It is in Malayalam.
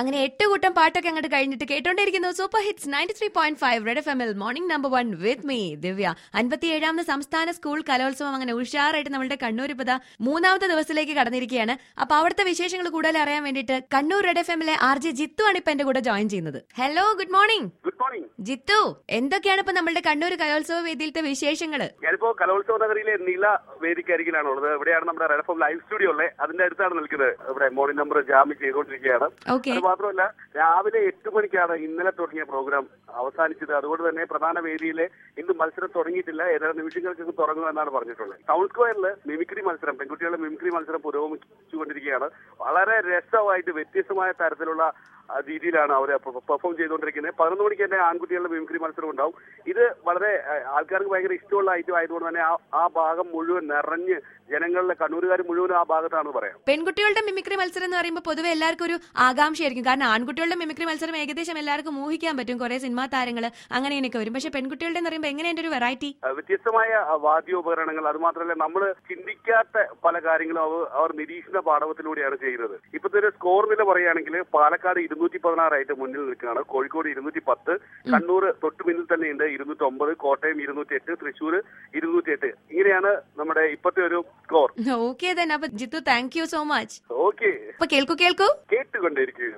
അങ്ങനെ എട്ട് കൂട്ടം പാട്ടൊക്കെ അങ്ങോട്ട് കഴിഞ്ഞിട്ട് കേട്ടോണ്ടിരിക്കുന്നു super hits ninety three point five red F M L morning number one with me Divya അൻപത്തിയേഴാമത് സംസ്ഥാന സ്കൂൾ കലോത്സവം അങ്ങനെ ഉഷാറായിട്ട് നമ്മുടെ കണ്ണൂർ ഇപ്പതാ മൂന്നാമത്തെ ദിവസത്തിലേക്ക് കടന്നിരിക്കുകയാണ് അപ്പൊ അവിടുത്തെ വിശേഷങ്ങൾ കൂടുതൽ അറിയാൻ വേണ്ടിയിട്ട് കണ്ണൂർ റെഡ് എഫ് എമ്മിലെ ആർ ജെ ജിത്തു ആണ് ഇപ്പൊ എന്റെ കൂടെ ജോയിൻ ചെയ്യുന്നത് hello good morning good morning Jithu എന്തൊക്കെയാണ് ഇപ്പൊ നമ്മുടെ കണ്ണൂർ കലോത്സവ വേദിയിലത്തെ വിശേഷങ്ങള് ഞാനിപ്പോ കലോത്സവ നഗരിയിലെ നീല വേദിക്കരികിലാണ് ഉള്ളത് ഇവിടെയാണ് നമ്മുടെ റെഡഫം ലൈവ് സ്റ്റുഡിയോ ഉള്ളത് അതിന്റെ അടുത്താണ് നിൽക്കുന്നത് ഇവിടെ മോർണിംഗ് നമ്പർ ജാമി ചെയ്തുകൊണ്ടിരിക്കുകയാണ് ഓക്കെ അത് മാത്രമല്ല രാവിലെ എട്ട് മണിക്കാണ് ഇന്നലെ തുടങ്ങിയ പ്രോഗ്രാം അവസാനിച്ചത് അതുകൊണ്ട് തന്നെ പ്രധാന വേദിയിലെ ഇന്ന് മത്സരം തുടങ്ങിയിട്ടില്ല ഏതാനും നിമിഷങ്ങൾക്ക് തുടങ്ങുമെന്നാണ് പറഞ്ഞിട്ടുള്ളത് ടൗൺ സ്ക്വയറിൽ മിമിക്രി മത്സരം പെൺകുട്ടികളുടെ മിമിക്രി മത്സരം പുരോഗമിച്ചുകൊണ്ടിരിക്കുകയാണ് വളരെ രസമായിട്ട് വ്യത്യസ്തമായ തരത്തിലുള്ള ആ, രീതിയിലാണ് അവർ പെർഫോം ചെയ്തുകൊണ്ടിരിക്കുന്നത് പതിനൊന്ന് മണിക്ക് തന്നെ ആൺകുട്ടികളുടെ മിമിക്രി മത്സരം ഉണ്ടാവും ഇത് വളരെ ആ, ആൾക്കാർക്ക് ഭയങ്കര ഇഷ്ടമുള്ള ഐറ്റം ആയതുകൊണ്ട് തന്നെ ആ- ആ ഭാഗം മുഴുവൻ നിറഞ്ഞ് ജനങ്ങളിലെ കണ്ണൂരുകാർ മുഴുവൻ ആ ഭാഗത്താണ് പറയാം പെൺകുട്ടികളുടെ മിമിക്രി മത്സരം എന്ന് പറയുമ്പോൾ പൊതുവെ എല്ലാവർക്കും ഒരു ആകാംക്ഷയായിരിക്കും കാരണം ആൺകുട്ടികളുടെ മിമിക്രി മത്സരം ഏകദേശം എല്ലാവർക്കും ഊഹിക്കാൻ പറ്റും കുറെ സിനിമാ താരങ്ങൾ അങ്ങനെയൊക്കെ വരും പക്ഷെ പെൺകുട്ടികളുടെ എന്ന് പറയുമ്പോൾ എങ്ങനെയാണ് ഒരു വെറൈറ്റി ആ, വ്യത്യസ്തമായ ആ, വാദ്യോപകരണങ്ങൾ അത് മാത്രമല്ല നമ്മൾ ചിന്തിക്കാത്ത പല കാര്യങ്ങളും അവർ അവർ നിരീക്ഷണ പാഠവത്തിലൂടെയാണ് ചെയ്യുന്നത് ഇപ്പോഴത്തെ ഒരു സ്കോർ നില പറയുകയാണെങ്കിൽ പാലക്കാട് ഇരുന്നൂറ്റി പതിനാറായിട്ട് മുന്നിൽ നിൽക്കുകയാണ് കോഴിക്കോട് ഇരുന്നൂറ്റി പത്ത് കണ്ണൂർ തൊട്ടു പിന്നിൽ തന്നെയുണ്ട് ഇരുന്നൂറ്റി ഒമ്പത് കോട്ടയം ഇരുന്നൂറ്റി എട്ട് തൃശ്ശൂർ ഇരുന്നൂറ്റി എട്ട് ഇങ്ങനെയാണ് നമ്മുടെ ഇപ്പോഴത്തെ ഒരു സ്കോർ ഓക്കെ തന്നെ അപ്പൊ Jithu thank you so much okay അപ്പൊ കേൾക്കൂ കേൾക്കൂ കേട്ടുകൊണ്ടിരിക്കുക